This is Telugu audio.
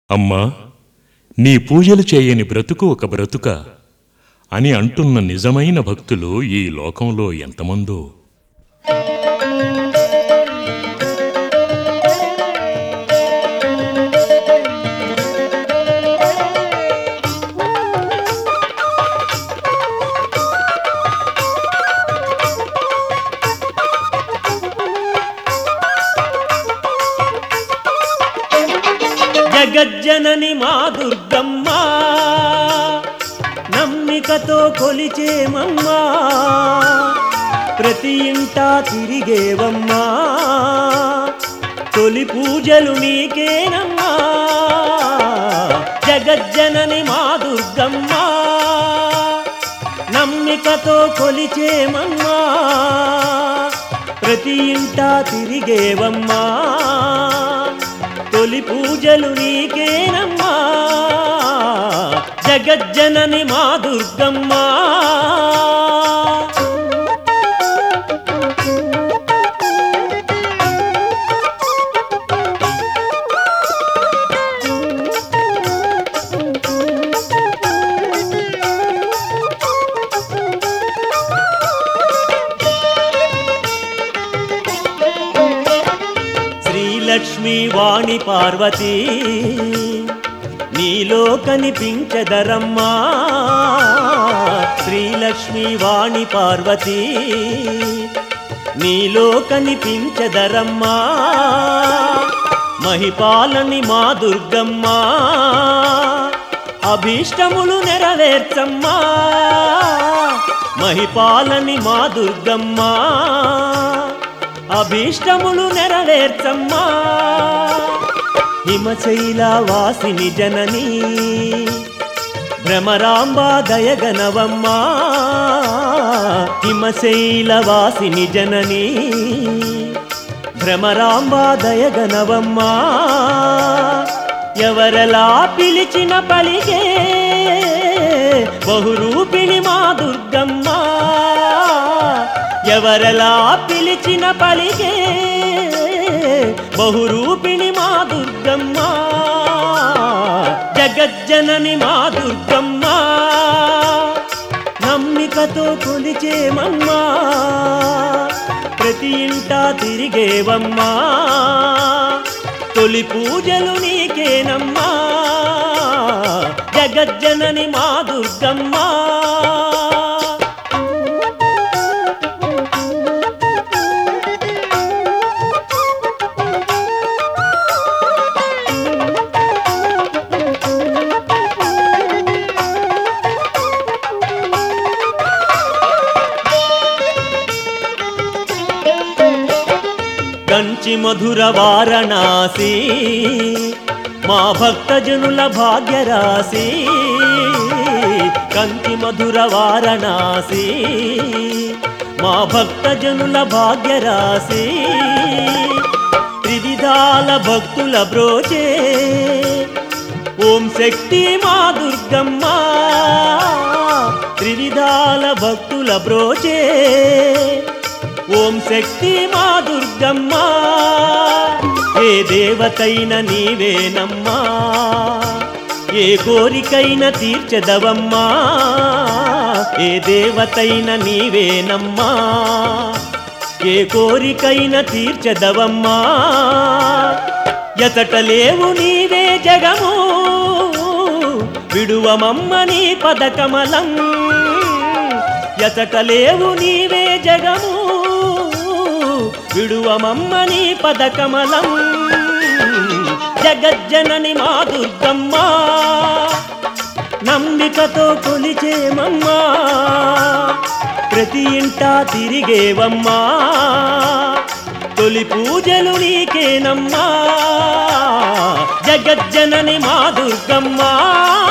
అమ్మా నీ పూజలు చేయని బ్రతుకు ఒక బ్రతుక అని అంటున్న నిజమైన భక్తులు ఈ లోకంలో ఎంతమందో జగజ్జనని మా దుర్గమ్మ నమ్మికతో కొలిచేమమ్మా ప్రతి ఇంటా తిరిగేవమ్మా తొలి పూజలు నీకేనమ్మా జగజ్జనని మా దుర్గమ్మ నమ్మికతో కొలిచేమమ్మా ప్రతి ఇంటా తిరిగేవమ్మా తొలి పూజలు నీకేనమ్మా జగజ్జనని మా దుర్గమ్మా శ్రీలక్ష్మి వాణి పార్వతి నీలో కనిపించదరమ్మా శ్రీలక్ష్మి వాణి పార్వతి నీలో కనిపించదరమ్మా మహిపాలని మా దుర్గమ్మా అభీష్టములు నెరవేర్చమ్మా మహిపాలని మా దుర్గమ్మా అభీష్టములు నెరవేర్చమ్మా హిమశైల వాసిని జనని భ్రమరాంబ దయగనవమ్మా హిమశైల వాసిని జనని భ్రమరాంబ దయగనవమ్మా ఎవరలా పిలిచిన పలిగే బహురూపిణి మా దుర్గమ్మ ఎవరలా పిలిచిన పలిగే బహురూపిణి మా దుర్గమ్మ జగజ్జనని మా దుర్గమ్మ నమ్మికతో కొలిచేమమ్మా ప్రతి ఇంటా తిరిగేవమ్మా తొలి పూజలు నీకేనమ్మా జగజ్జనని మా దుర్గమ్మా కంచి మధుర వారణాసి మా భక్తజనుల భాగ్యరాశి కంచి మధుర వారణాసి మా భక్తజనుల భాగ్యరాశి త్రివిధాల భక్తుల బ్రోచే ఓం శక్తి మా దుర్గమ్మ త్రివిధాల భక్తుల బ్రోచే ఓం శక్తి మా దుర్గమ్మ ఏ దేవతైన నీవేనమ్మా ఏ కోరికైన తీర్చదవమ్మా ఏ దేవతైన నీవేనమ్మా ఏ కోరికైన తీర్చదవమ్మా ఎతట లేవు నీవే జగము విడువమమ్మ నీ పదకమలం ఎతట లేవు నీవే జగము విడువమమ్మ నీ పదకమలం జగజ్జనని మా దుర్గమ్మ నమ్మికతో కొలిచేమమ్మా ప్రతి ఇంటా తిరిగేవమ్మా తొలి పూజలు నీకేనమ్మా జగజ్జనని మా దుర్గమ్మ